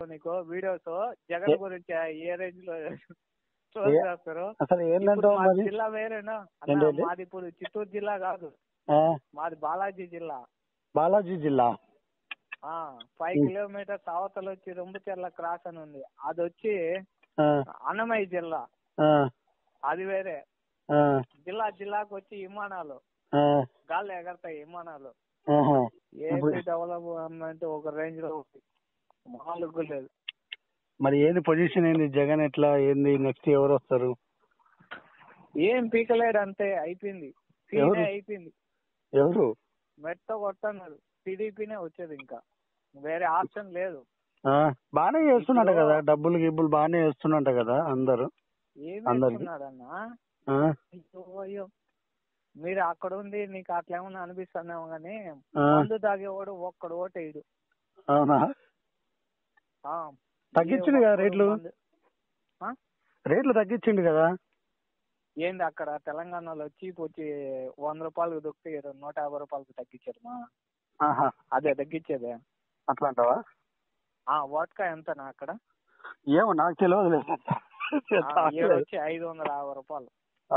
నీకు వీడియోస్ జగన్ ఏ- గురించి ఏ రేంజ్ లో ట్రోల్ ఏ- చేస్తారు అసలు ఇప్పుడు ఏంటంటావు మా మరి జిల్లా వేరేనా అన్న ఏంటండి? మాది ఇప్పుడు చిత్తూరు జిల్లా కాదు ఆ, మాది బాలాజీ జిల్లా బాలాజీ జిల్లా ఆ ఫైవ్ ఉమ్. కిలోమీటర్స్ అవతల వచ్చి రొంబచెర్ల క్రాస్ అని ఉంది అది వచ్చి ఆ, అన్నమయ్య జిల్లా ఆ, అది వేరే ఆ, జిల్లా జిల్లాకు వచ్చి విమానాలు ఆ, గాల్లో ఎగరతాయి విమానాలు ఆహా. ఏపీ ఇప్పుడు- డెవలప్మెంట్ ఒక రేంజ్ లో ఉంది మామూలుగా లేదు మరి ఏంది పొజిషన్ ఏంది జగన్ ఎట్లా ఏంది నెక్స్ట్ ఎవరు వస్తారు ఏం పీకలేడు అంతే అయిపోయింది ఎవరు? సీనే అయిపోయింది ఎవరు మెట్ట కొట్టన్నారు టీడీపీనే వచ్చేది ఇంకా వేరే ఆప్షన్ లేదు ఆ, బాగానే చేస్తున్నట్ట ఇప్పుడు- కదా డబ్బులు గిబ్బులు బాగానే చేస్తున్నట్ట కదా అందరు ఏం అందరికి. వేస్తున్నాడన్నా ఆ, అయ్యో అయ్యో మీరు అక్కడ ఉంది నీకు అట్లా ఏమన్నా అనిపిస్తుందేమో కానీ ఆ, మందు తాగేవాడు ఒక్కడు ఓటేయడు అవునా ఆ, తగ్గించిండు ఏ కదా ఒక్కడు రేట్లు? మందు- ఆ? రేట్లు తగ్గించిండు కదా ఏంది అక్కడ తెలంగాణలో చీప్ వచ్చి వంద రూపాయలకు దొక్కి నూట యాభై రూపాయలకు తగ్గించారు మా ఆహా అదే తగ్గించేదే అట్లా అంటావా ఆ వోట్కా ఎంతనా అక్కడ ఏమో నాకు తెలియదు ఆ, ఏడు వచ్చి ఐదు వందల యాభై రూపాయలు ఆ,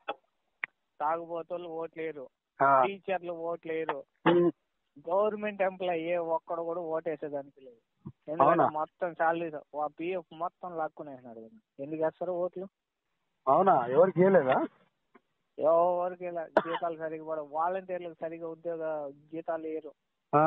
తాగుబోతులు ఓట్లేరు ఆ. టీచర్లు ఓట్లేరు ఉమ్, గవర్నమెంట్ ఎంప్లాయీ ఏ ఒక్కడు కూడా ఓటేసేదానికి లేదు ఎందుకంటే అవునా? మొత్తం శాలరీ పిఎఫ్ మొత్తం లాక్కునేసినాడు కదా ఎందుకు వేస్తారు ఓట్లు అవునా ఎవరికి ఇవ్వలేదా ఎవరికి ఇలా జీతాలు సరిగా పడవు వాలంటీర్లకు సరిగా ఉద్యోగ జీతాలు లేరు ఆ,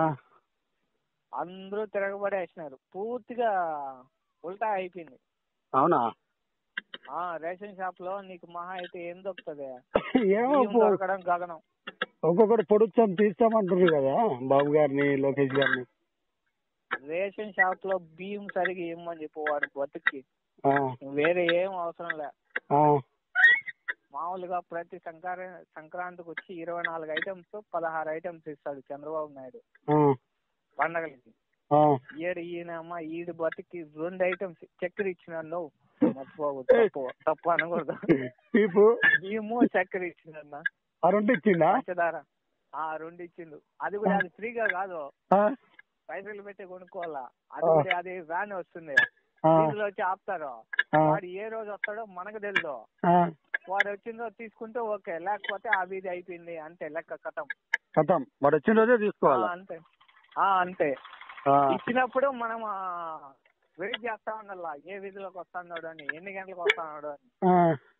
అందరూ తిరగబడేసినారు పూర్తిగా ఉల్టా అయిపోయింది అవునా ఆ రేషన్ షాప్ లో నీకు మహా అయితే ఏం దొరుకుతుంది ఏమో బియ్యం పో- దొరకడం గగనం ఒక్కొక్కటి పొడుచాం తీస్తామంటారు కదా బాబు గారిని లోకేష్ గారిని రేషన్ షాప్ లో బియ్యం సరిగా ఇమ్మని చెప్పు వాడు బతుక్కి ఆ, వేరే ఏం అవసరం లే ఆ, మామూలుగా ప్రతి సంక్రాంతి సంక్రాంతికి వచ్చి ఇరవై నాలుగు ఐటమ్స్ పదహారు ఐటమ్స్ ఇస్తాడు చంద్రబాబు నాయుడు ఆ, పండగలకి ఆ. ఈడు ఈయనమ్మ ఈడు బతికి రెండు ఐటమ్స్ చక్కెర ఇచ్చినాడు నువ్వు మర్చిపోకు తప్పు తప్పు అనకూడదు తీపు బియ్యము చక్కెర ఇచ్చినన్న ఆ రెండు ఇచ్చిండా పంచదార ఆ రెండు ఇచ్చిండు అది కూడా అది ఫ్రీగా కాదు ఆ, పైసలు పెట్టి కొనుక్కోవాలా అది ఆ. కూడా అది వ్యాన్ వస్తుంది ఆ, దీనిలో వచ్చి ఆపుతారు ఆ, వాడు ఏ రోజు వస్తాడో మనకు తెలియదు ఆ. వాడు వచ్చిందో తీసుకుంటే ఓకే లేకపోతే ఆ వీధి అయిపోయింది అంతే లెక్క కథం కథం వాడు వచ్చిన రోజే తీసుకోవాలి ఆ, అంతే ఆ అంతే ఆ, ఇచ్చినప్పుడు మనం వెయిట్ చేస్తా ఉండాల ఏ వీధిలోకి వస్తున్నాడు అని ఎన్ని గంటలకు వస్తున్నాడు అని ఆ,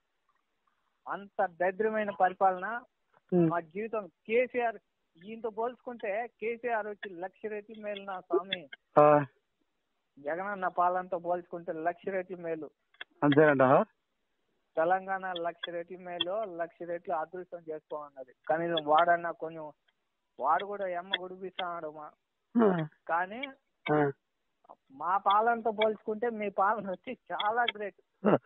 అంత దరిద్రమైన పరిపాలన ఉమ్, మా జీవితం కేసీఆర్ ఈయనతో పోల్చుకుంటే కేసీఆర్ వచ్చి లక్ష రెట్లు మేలు నా స్వామి ఆ, జగనన్న పాలనతో పోల్చుకుంటే లక్ష రెట్లు మేలు అంతేనంట తెలంగాణ లక్ష రెట్లు మేలు లక్ష రెట్లు అదృష్టం చేసుకోమన్నది కనీసం వాడన్నా కొంచెం వాడు కూడా ఎమ్మ గుడిపిస్తున్నాడు మా కానీ ఆ, మా పాలనతో పోల్చుకుంటే మీ పాలన వచ్చి చాలా గ్రేట్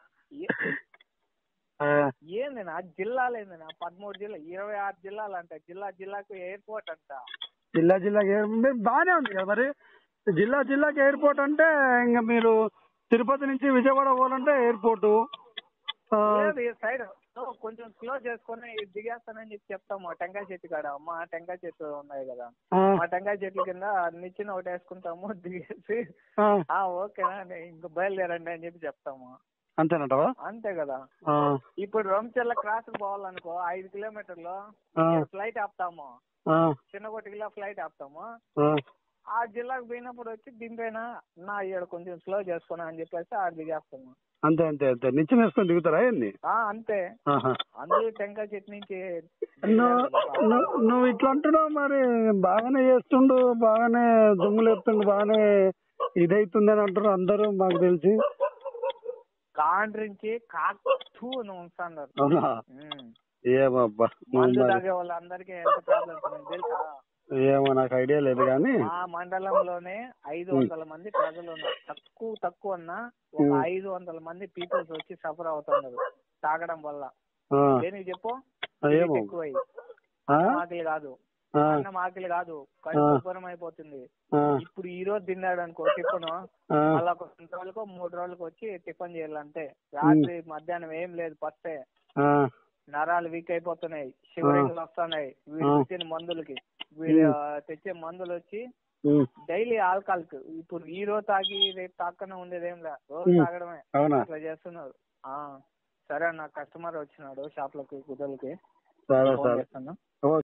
ఆ, ఏంది నా జిల్లాలు ఏంది నా పదమూడు జిల్లా ఇరవై ఆరు జిల్లాలు అంట జిల్లా జిల్లాకు ఎయిర్పోర్ట్ అంట జిల్లా జిల్లాకి ఎయిర్ మీరు బాగానే ఉంది కదా మరి జిల్లా జిల్లాకి ఎయిర్పోర్ట్ అంటే ఇంకా మీరు తిరుపతి నుంచి విజయవాడ పోవాలంటే ఎయిర్పోర్టు ఆ, లేదు ఈ సైడ్ కొంచెం స్లో చేసుకొని దిగేస్తానని చెప్పి చెప్తాము టెంకాయ చెట్టు కాడ మా టెంకాయ చెట్లు ఉన్నాయి కదా ఆ, మా టెంకాయ చెట్ల కింద నిచ్చిన ఒకటి వేసుకుంటాము దిగేసి ఆ, ఆ ఓకేనా నే- ఇంక బయలుదేరండి అని చెప్పి చెప్తాము అంతేనంటావా అంతే కదా ఆ, ఇప్పుడు రొంచెల్ల క్రాస్ పోవాలనుకో ఐదు కిలోమీటర్లు ఆ, ఫ్లైట్ ఆపుతాము ఆ, చిన్నగొట్టికిలో ఫ్లైట్ ఆపుతాము ఆ. ఆ జిల్లాకు పోయినప్పుడు వచ్చి దింపైనా నా ఇక్కడ కొంచెం స్లో చేసుకున్నా అని చెప్పేసి ఆడ దిగేస్తాము అంతే అంతే అంతే నిచ్చెన వేసుకొని దిగుతారా ఏంది ఆ అంతే ఆహా. అందరూ టెంకాయ చెట్టు నుంచి నువ్వు నువ్వు- నువ్వు ఇట్లా అంటున్నావు మరి బాగానే చేస్తుండు బాగానే దుమ్ములు ఎత్తుండు బాగానే ఇదైతుందని అంటారు అందరూ మాకు తెలిసి కాండ్రించి కాకు నువ్వు ఉంటున్నారు అవునా ఏమబ్బా నువ్వు మందు మరి తాగే వాళ్ళందరికీ హెల్త్ ప్రాబ్లమ్స్ ఉన్నాయి తెలుసా ఏమో నాకు ఐడియా లేదు కానీ మా మండలంలోనే ఐదు వందల మంది ప్రజలు ఉన్నారు తక్కువ తక్కువ అన్న ఒక ఉమ్. ఐదు వందల మంది పీపుల్స్ వచ్చి సఫర్ అవుతున్నారు తాగడం వల్ల ఆ, దేనికి చెప్పు ఏమో ఎక్కువై ఆ? ఆకలి కాదు ఆ, అన్నం ఆకలి కాదు కడుపు ఉబ్బరం అయిపోతుంది ఆ, ఇప్పుడు ఈ రోజు తిన్నాడు అనుకో టిఫిన్ ఆ, మళ్ళా ఒక రెండు రోజులకు మూడు రోజులకు వచ్చి టిఫిన్ చేయాలంటే రాత్రి మధ్యాహ్నం ఏం లేదు పస్తే ఆ, నరాలు వీక్ అయిపోతున్నాయి షివరింగ్లు వస్తున్నాయి వీళ్ళు ఆ. ఇచ్చిన మందులకి వీళ్ళు తెచ్చే మందులు వచ్చి ఉమ్, డైలీ ఆల్కహాల్ ఇప్పుడు ఈ రోజు తాగి రేపు తాకనే ఉండేదేం లే రోజు ఉమ్. తాగడమే అవునా ఇట్లా చేస్తున్నారు ఆ సరే అన్న కస్టమర్ వచ్చినాడు షాప్ లోకి గుడ్డలకి సరే ఫోన్ సరే చేస్తాను